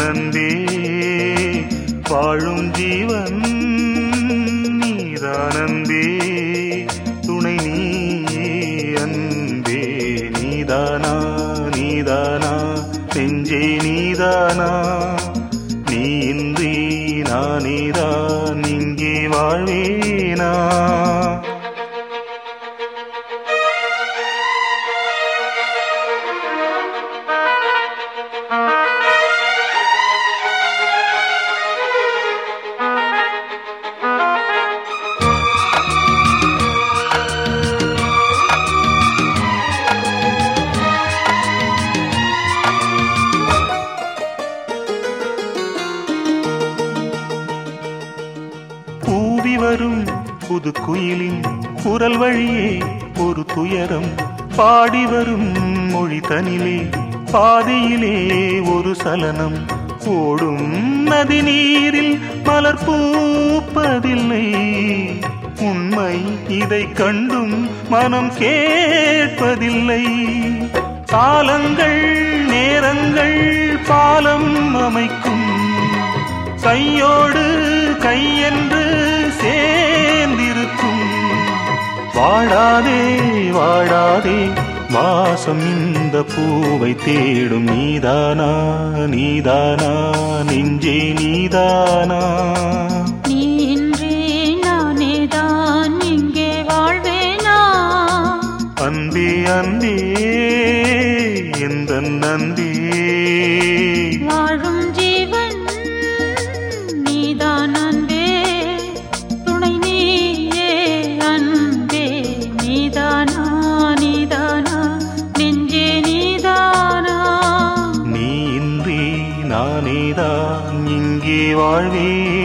அன்பே வாழும் ஜீவன் நீதான் அன்பே துணை நீயே அன்பே நீதானா நீதானா நெஞ்சே நீதானா நீ இன்றி நானேதான் இங்கே வாழ்வேனா கூவி வரும் புது குயிலின் குரல் வழியே ஒரு துயரம் பாடி வரும் மொழி தனிலே பாதியிலே ஒரு சலனம் ஓடும் நதி நீரில் மலர் பூப்பதில்லை உண்மை இதை கண்டும் மனம் கேட்பதில்லை காலங்கள் நேரங்கள் பாலம் அமைக்கும் கையோடு கையென்று சேர்ந்திருக்கும் வாழாதே வாழாதே வாசம் இந்த பூவை தேடும் நீதானா நீதானா நெஞ்சே நீதானா நீ இன்றி நானேதான் இங்கே வாழ்வேனா அன்பே அன்பே எந்த நந்தே வாழும் ஜீவன் நீதான் அன்பே துணை நீயே அன்பே நீதானா நீதானா நெஞ்சே நீதானா நீ இன்றி நானேதான் இங்கே வாழ்வேனா